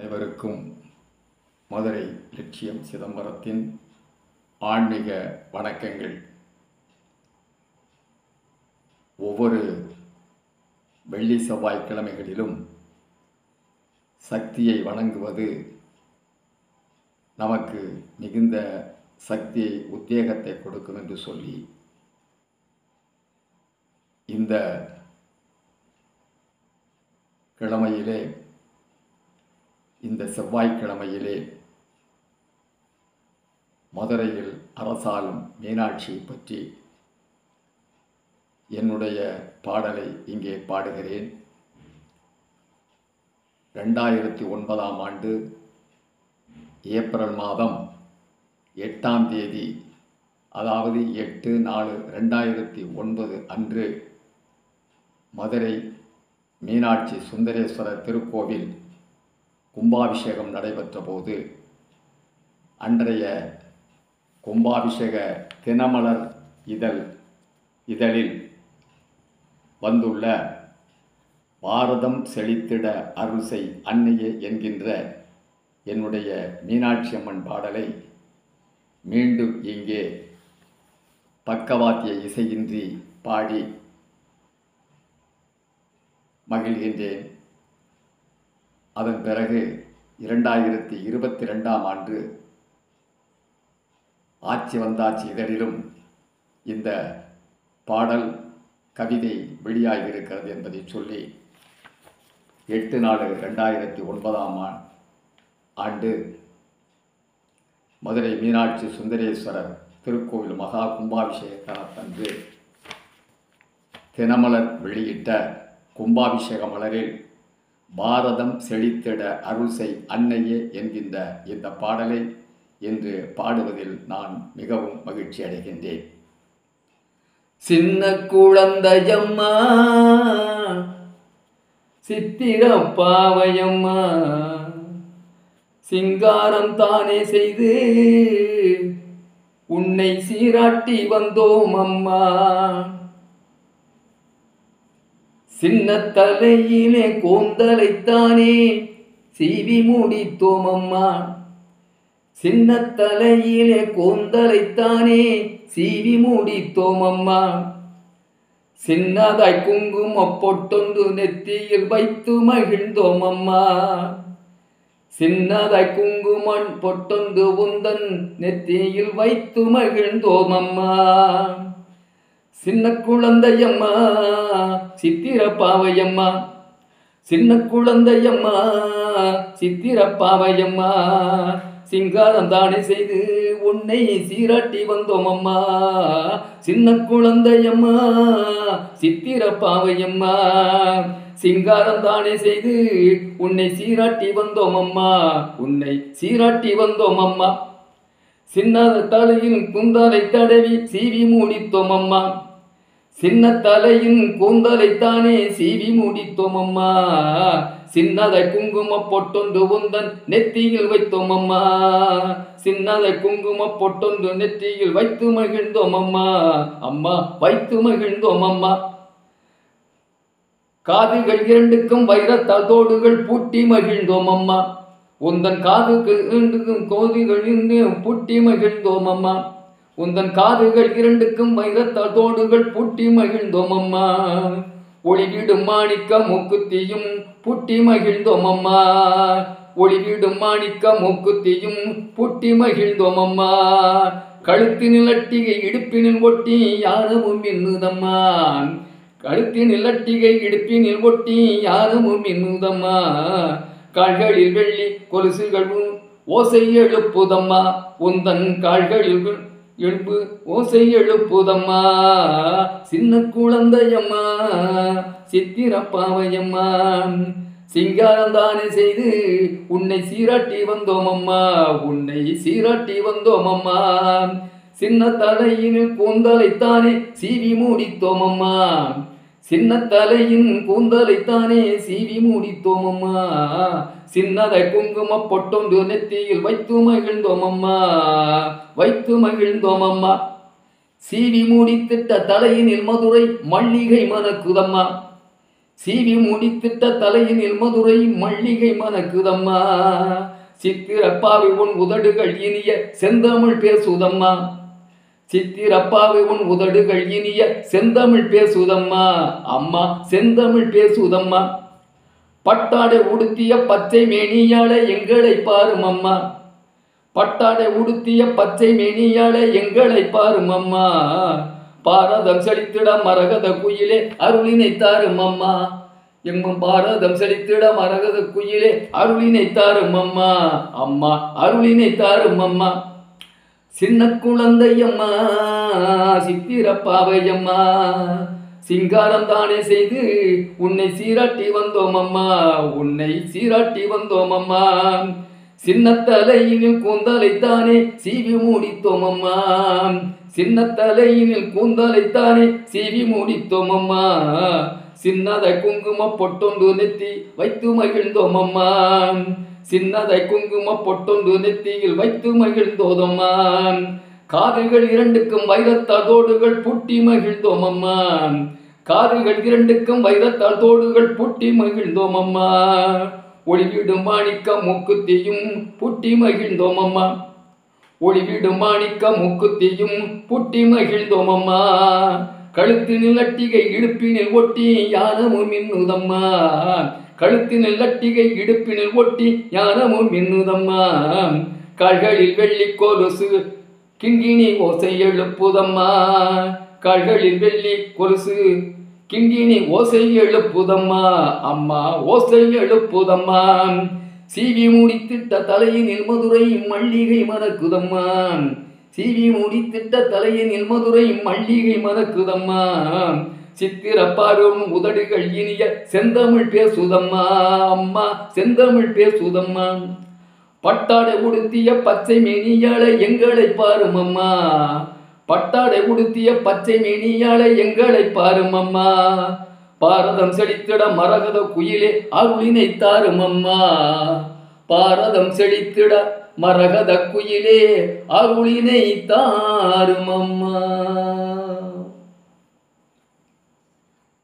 அனைவருக்கும் மதுரை லட்சியம் சிதம்பரத்தின் ஆன்மீக வணக்கங்கள் ஒவ்வொரு வெள்ளி செவ்வாய்க்கிழமைகளிலும் சக்தியை வணங்குவது நமக்கு மிகுந்த சக்தியை உத்வேகத்தை கொடுக்கும் என்று சொல்லி இந்த கிழமையிலே இந்த செவ்வாய்க்கிழமையிலே மதுரையில் அரசாளும் மீனாட்சியை பற்றி என்னுடைய பாடலை இங்கே பாடுகிறேன் ரெண்டாயிரத்தி ஒன்பதாம் ஆண்டு ஏப்ரல் மாதம் எட்டாம் தேதி அதாவது எட்டு நாலு ரெண்டாயிரத்தி ஒன்பது அன்று மதுரை மீனாட்சி சுந்தரேஸ்வரர் திருக்கோவில் கும்பாபிஷேகம் நடைபெற்ற போது அன்றைய கும்பாபிஷேக தினமலர் இதழ் இதழில் வந்துள்ள பாரதம் செழித்திட அருள்சை அன்னையே என்கின்ற என்னுடைய மீனாட்சி அம்மன் பாடலை மீண்டும் இங்கே பக்கவாத்திய இசையின்றி பாடி மகிழ்கின்றேன் அதன் பிறகு இரண்டாயிரத்தி இருபத்தி ரெண்டாம் ஆண்டு ஆட்சி வந்தாட்சி இதழிலும் இந்த பாடல் கவிதை வெளியாகியிருக்கிறது என்பதை சொல்லி எட்டு நாலு ரெண்டாயிரத்தி ஒன்பதாம் ஆ ஆண்டு மதுரை மீனாட்சி சுந்தரேஸ்வரர் திருக்கோவில் மகா கும்பாபிஷேகத்தன்று தினமலர் வெளியிட்ட கும்பாபிஷேக மலரில் பாரதம் செழித்திட அருள்சை அன்னையே என்கின்ற இந்த பாடலை இன்று பாடுவதில் நான் மிகவும் மகிழ்ச்சி அடைகின்றேன் சின்ன குழந்தையம்மா சித்திர பாவையம்மா சிங்காரம் தானே செய்து உன்னை சீராட்டி வந்தோம் அம்மா சின்ன தலையிலே கோந்தலைத்தானே சீவி முடித்தோம் அம்மா சின்ன தலையிலே கோந்தலைத்தானே சீவி முடித்தோம் அம்மா சின்னதாய் குங்கும பொட்டொன்று நெத்தியில் வைத்து மகிழ்ந்தோம் அம்மா சின்னதாய் குங்குமன் பொட்டொன்று உந்தன் நெத்தியில் வைத்து மகிழ்ந்தோம் அம்மா சின்ன குழந்தையம்மா சித்திர பாவையம்மா சின்ன குழந்தையம்மா சித்திர பாவையம்மா சிங்காரம் தானே செய்து உன்னை சீராட்டி வந்தோம் அம்மா சின்ன குழந்தையம்மா சித்திர பாவையம்மா சிங்காரம் தானே செய்து உன்னை சீராட்டி வந்தோம் அம்மா உன்னை சீராட்டி வந்தோம் அம்மா சின்ன தலையில் குந்தாலை தடவி சீவி மூடித்தோம் அம்மா சின்ன தலையின் கூந்தலைத்தானே சீவி மூடித்தோம் அம்மா சின்னதை குங்கும பொட்டொன்று உந்தன் நெத்தியில் வைத்தோம் அம்மா சின்னதை குங்கும பொட்டொன்று நெத்தியில் வைத்து மகிழ்ந்தோம் அம்மா அம்மா வைத்து மகிழ்ந்தோம் அம்மா காதுகள் இரண்டுக்கும் வைரத்தால் தோடுகள் பூட்டி மகிழ்ந்தோம் அம்மா உந்தன் காதுகள் இரண்டுக்கும் கோதிகள் இருந்து பூட்டி மகிழ்ந்தோம் அம்மா உந்தன் காதுகள் இரண்டுக்கும் வைரத்தால் தோடுகள் பூட்டி மகிழ்ந்தோம் அம்மா ஒளிவிடும் மாணிக்க மூக்குத்தியும் புட்டி மகிழ்ந்தோம் அம்மா ஒளிவிடும் மாணிக்க மூக்குத்தியும் புட்டி மகிழ்ந்தோம் அம்மா கழுத்தினில் அட்டிகை இடுப்பினில் ஒட்டி யாரமும் மின்னுதம்மா கழுத்தினில் அட்டிகை இடுப்பினில் ஒட்டி யாரமும் மின்னுதம்மா கால்களில் வெள்ளி கொலுசுகளும் ஓசை எழுப்புதம்மா உந்தன் கால்களில் எழுப்பு ஓசை எழுப்புதம்மா சின்ன குழந்தையம்மா சித்திரப்பாவையம்மா சிங்காரம் தானே செய்து உன்னை சீராட்டி வந்தோம் அம்மா உன்னை சீராட்டி வந்தோம் அம்மா சின்ன தலையினில் கூந்தலைத்தானே சீவி மூடித்தோம் அம்மா சின்ன தலையின் கூந்தலைத்தானே சீவி மூடித்தோம் அம்மா சின்னதை குங்கும பொட்டொன்று நெத்தியில் வைத்து மகிழ்ந்தோம் அம்மா வைத்து மகிழ்ந்தோம் அம்மா சீவி மூடித்திட்ட தலையினில் மதுரை மல்லிகை மணக்குதம்மா சீவி முடித்திட்ட தலையினில் மதுரை மல்லிகை மணக்குதம்மா சித்திரப்பாவை உன் உதடுகள் இனிய செந்தமிழ் பேசுதம்மா சித்திரப்பாவை உன் உதடுகள் இனிய செந்தமிழ் பேசுதம்மா அம்மா செந்தமிழ் பேசுதம்மா பட்டாடை உடுத்திய பச்சை மேனியால எங்களை பாரும் அம்மா பட்டாடை உடுத்திய பச்சை மேனியால எங்களை பாரும் அம்மா பாரதம் செழித்திட மரகத குயிலே அருளினை தாரும் அம்மா எங்கும் பாரதம் செழித்திட மரகத குயிலே அருளினை தாரும் அம்மா அம்மா அருளினை தாரும் அம்மா சின்ன குழந்தையம்மா சித்திரப்பாவையம்மா சிங்காரம் தானே செய்து உன்னை சீராட்டி வந்தோம் அம்மா உன்னை சீராட்டி வந்தோம் அம்மா சின்ன தலையினில் கூந்தலைத்தானே சீவி மூடித்தோம் அம்மா சின்ன தலையினில் கூந்தலைத்தானே சீவி மூடித்தோம் அம்மா சின்னதை குங்கும பொட்டொண்டு நெத்தி வைத்து மகிழ்ந்தோம் அம்மா சின்னதை குங்கும பொட்டொண்டு நெத்தியில் வைத்து மகிழ்ந்தோதம்மா காதுகள் இரண்டுக்கும் வைரத்தால் தோடுகள் புட்டி மகிழ்ந்தோம் அம்மா காதுகள் இரண்டுக்கும் வைரத்தால் தோடுகள் புட்டி மகிழ்ந்தோம் அம்மா ஒளிவிடும் மாணிக்க மூக்குத்தியும் புட்டி மகிழ்ந்தோம் அம்மா ஒளிவிடும் மாணிக்க மூக்குத்தியும் புட்டி மகிழ்ந்தோம் அம்மா கழுத்தினில் அட்டிகை இடுப்பினில் ஒட்டி யானமும் மின்னுதம்மா கழுத்தினில் அட்டிகை இடுப்பினில் ஒட்டி யானமும் மின்னுதம்மா கால்களில் வெள்ளி கொலுசு கிங்கிணி ஓசை எழுப்புதம்மா கால்களில் வெள்ளி கொலுசு கிங்கிணி ஓசை எழுப்புதம்மா அம்மா ஓசை எழுப்புதம்மா சீவி முடித்திட்ட தலையினில் மதுரை மல்லிகை மறக்குதம்மா சீவி முடித்திட்ட தலையினில் மதுரை மல்லிகை மறக்குதம்மா சித்திரப்பாரும் உதடுகள் இனிய செந்தமிழ் பேசுதம்மா அம்மா செந்தமிழ் பேசுதம்மா பட்டாடை உடுத்திய பச்சை மேனியால எங்களை பாரும் அம்மா பட்டாடை உடுத்திய பச்சை மேனியால எங்களை பாரும் அம்மா பாரதம் செழித்திட மரகத குயிலே அருளினை தாரும் அம்மா பாரதம் செழித்திட மரகத குயிலே அருளினை தாரும் அம்மா